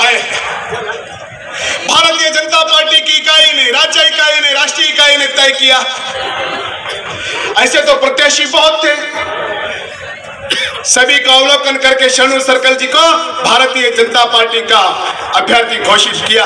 है भारतीय जनता पार्टी की इकाई ने राज्य इकाई ने राष्ट्रीय इकाई ने तय किया ऐसे तो प्रत्याशी बहुत थे सभी का अवलोकन करके शरणु सर्कल जी को भारतीय जनता पार्टी का अभ्यर्थी घोषित किया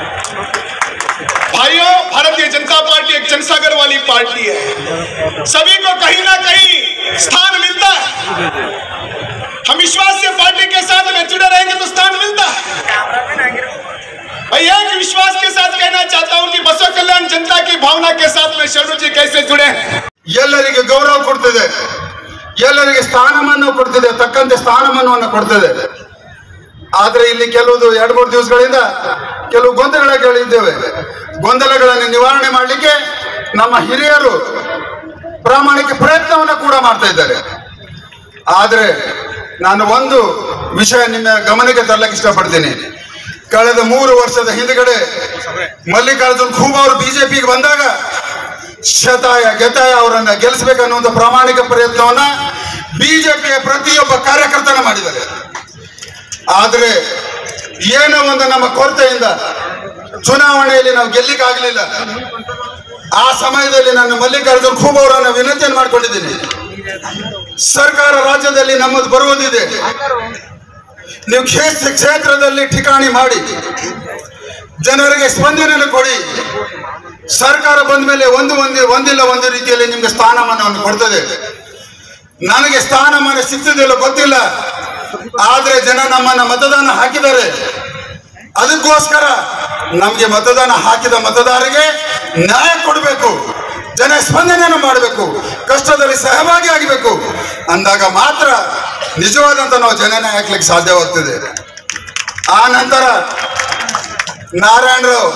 भाइयों भारतीय जनता पार्टी एक जनसागर वाली पार्टी है सभी को कहीं ना कहीं स्थान मिलता है हम विश्वास से पार्टी के साथ में जुड़े रहेंगे तो स्थान मिलता है मैं एक विश्वास के साथ कहना चाहता हूं कि बसव कल्याण जनता की भावना के साथ में शरणु जी कैसे जुड़े हैं ಎಲ್ಲರಿಗೆ ಗೌರವ ಕೊಡ್ತದೆ ಎಲ್ಲರಿಗೆ ಸ್ಥಾನಮಾನ ಕೊಡ್ತದೆ ತಕ್ಕಂತೆ ಸ್ಥಾನಮಾನವನ್ನು ಕೊಡ್ತದೆ ಆದ್ರೆ ಇಲ್ಲಿ ಕೆಲವು ಎರಡು ಮೂರು ದಿವಸಗಳಿಂದ ಕೆಲವು ಗೊಂದಲಗಳಿದ್ದೇವೆ ಗೊಂದಲಗಳನ್ನು ನಿವಾರಣೆ ಮಾಡಲಿಕ್ಕೆ ನಮ್ಮ ಹಿರಿಯರು ಪ್ರಾಮಾಣಿಕ ಪ್ರಯತ್ನವನ್ನು ಕೂಡ ಮಾಡ್ತಾ ಇದ್ದಾರೆ ಆದ್ರೆ ನಾನು ಒಂದು ವಿಷಯ ನಿಮ್ಮ ಗಮನಕ್ಕೆ ತರಲಿಕ್ಕೆ ಇಷ್ಟಪಡ್ತೀನಿ ಕಳೆದ ಮೂರು ವರ್ಷದ ಹಿಂದ್ಗಡೆ ಮಲ್ಲಿಕಾರ್ಜುನ್ ಖೂಬ್ ಅವರು ಬಿಜೆಪಿಗೆ ಬಂದಾಗ ಶತಾಯ ಗೆತಾಯ ಅವರನ್ನ ಗೆಲ್ಲಿಸಬೇಕನ್ನೋ ಒಂದು ಪ್ರಾಮಾಣಿಕ ಪ್ರಯತ್ನವನ್ನ ಬಿಜೆಪಿಯ ಪ್ರತಿಯೊಬ್ಬ ಕಾರ್ಯಕರ್ತನ ಮಾಡಿದ್ದಾರೆ ಆದ್ರೆ ಏನೋ ಒಂದು ನಮ್ಮ ಕೊರತೆಯಿಂದ ಚುನಾವಣೆಯಲ್ಲಿ ನಾವು ಗೆಲ್ಲಿಕ್ಕಾಗಲಿಲ್ಲ ಆ ಸಮಯದಲ್ಲಿ ನಾನು ಮಲ್ಲಿಕಾರ್ಜುನ್ ಖೂಬ್ ಅವರನ್ನ ವಿನಂತಿಯನ್ನು ಮಾಡ್ಕೊಂಡಿದ್ದೀನಿ ಸರ್ಕಾರ ರಾಜ್ಯದಲ್ಲಿ ನಮ್ಮದು ಬರುವುದಿದೆ ನೀವು ಕ್ಷೇತ್ರ ಕ್ಷೇತ್ರದಲ್ಲಿ ಠಿಕಾಣಿ ಮಾಡಿ ಜನರಿಗೆ ಸ್ಪಂದನೆಯನ್ನು ಕೊಡಿ ಸರ್ಕಾರ ಬಂದ ಮೇಲೆ ಒಂದು ಒಂದು ಒಂದಿಲ್ಲ ಒಂದು ರೀತಿಯಲ್ಲಿ ನಿಮ್ಗೆ ಸ್ಥಾನಮಾನವನ್ನು ಕೊಡ್ತದೆ ನನಗೆ ಸ್ಥಾನಮಾನ ಸಿಗ್ತದಿಲ್ಲ ಗೊತ್ತಿಲ್ಲ ಆದ್ರೆ ಜನ ನಮ್ಮನ್ನ ಮತದಾನ ಹಾಕಿದ್ದಾರೆ ಅದಕ್ಕೋಸ್ಕರ ನಮ್ಗೆ ಮತದಾನ ಹಾಕಿದ ಮತದಾರರಿಗೆ ನ್ಯಾಯ ಕೊಡಬೇಕು ಜನ ಸ್ಪಂದನೆಯನ್ನು ಮಾಡಬೇಕು ಕಷ್ಟದಲ್ಲಿ ಸಹಭಾಗಿ ಆಗಬೇಕು ಅಂದಾಗ ಮಾತ್ರ ನಿಜವಾದಂತ ನಾವು ಜನನ ಹಾಕ್ಲಿಕ್ಕೆ ಸಾಧ್ಯವಾಗ್ತದೆ ಆ ನಂತರ ನಾರಾಯಣರಾವ್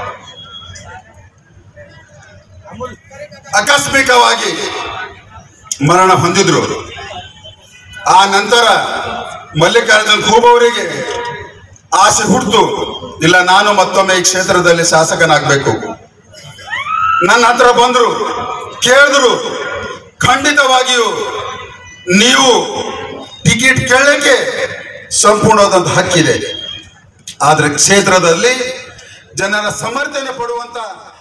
ಆಕಸ್ಮಿಕವಾಗಿ ಮರಣ ಹೊಂದಿದ್ರು ಆ ನಂತರ ಮಲ್ಲಿಕಾರ್ಜುನ್ ಖೂಬ್ ಅವರಿಗೆ ಆಸೆ ಹುಟ್ಟಿತು ಇಲ್ಲ ನಾನು ಮತ್ತೊಮ್ಮೆ ಈ ಕ್ಷೇತ್ರದಲ್ಲಿ ಶಾಸಕನಾಗಬೇಕು ನನ್ನ ಹತ್ರ ಬಂದ್ರು ಕೇಳಿದ್ರು ಖಂಡಿತವಾಗಿಯೂ ನೀವು ಟಿಕೆಟ್ ಕೇಳಲಿಕ್ಕೆ ಸಂಪೂರ್ಣವಾದಂತ ಹಕ್ಕಿದೆ ಆದ್ರೆ ಕ್ಷೇತ್ರದಲ್ಲಿ ಜನರ ಸಮರ್ಥನೆ ಪಡುವಂತ